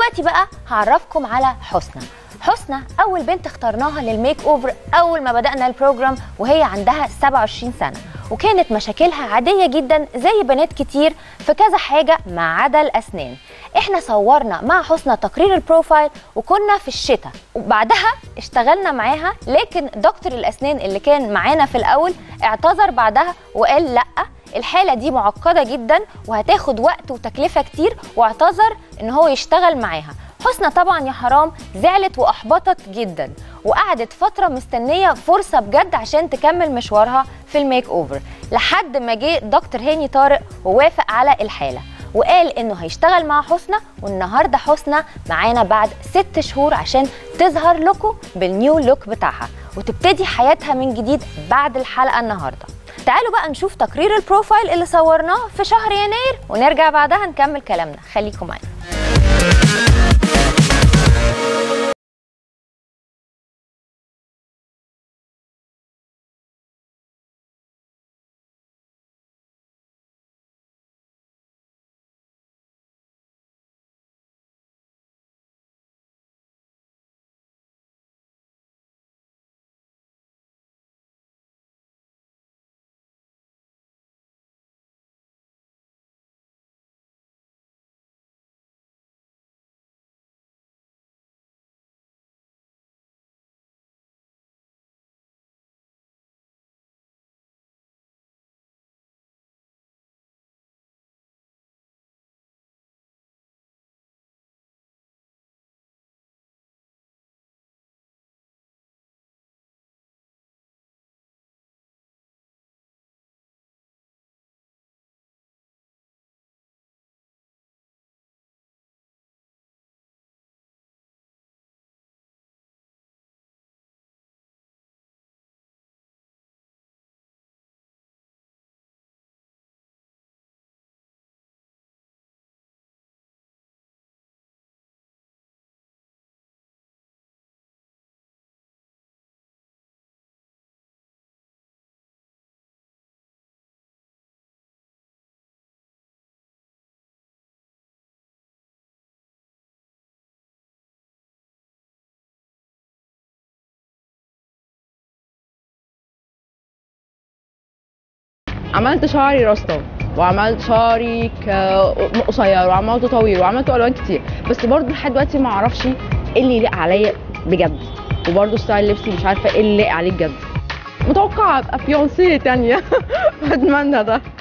ودلوقتي بقى هعرفكم على حسنى حسنى اول بنت اخترناها للميك اوفر اول ما بدانا البروجرام وهي عندها 27 سنه وكانت مشاكلها عاديه جدا زي بنات كتير في كذا حاجه ما عدا الاسنان احنا صورنا مع حسنى تقرير البروفايل وكنا في الشتاء وبعدها اشتغلنا معاها لكن دكتور الاسنان اللي كان معانا في الاول اعتذر بعدها وقال لا الحاله دي معقده جدا وهتاخد وقت وتكلفه كتير واعتذر ان هو يشتغل معاها حسنى طبعا يا حرام زعلت واحبطت جدا وقعدت فتره مستنيه فرصه بجد عشان تكمل مشوارها في الميك اوفر لحد ما جه دكتور هاني طارق ووافق على الحاله وقال انه هيشتغل مع حسنى والنهارده حسنى معانا بعد ست شهور عشان تظهر لكم بالنيو لوك بتاعها وتبتدي حياتها من جديد بعد الحلقه النهارده تعالوا بقى نشوف تقرير البروفايل اللي صورناه في شهر يناير ونرجع بعدها نكمل كلامنا خليكم معانا عملت شعري راستا وعملت شعري ك- قصير وعملته طويل وعملته الوان كتير بس برضه لحد دلوقتي ما اعرفش ايه اللي يليق عليا بجد وبرضه ستايل لبسي مش عارفه ايه اللي يليق عليه بجد متوقعه ابقى فيونسي تانية بتمنى ده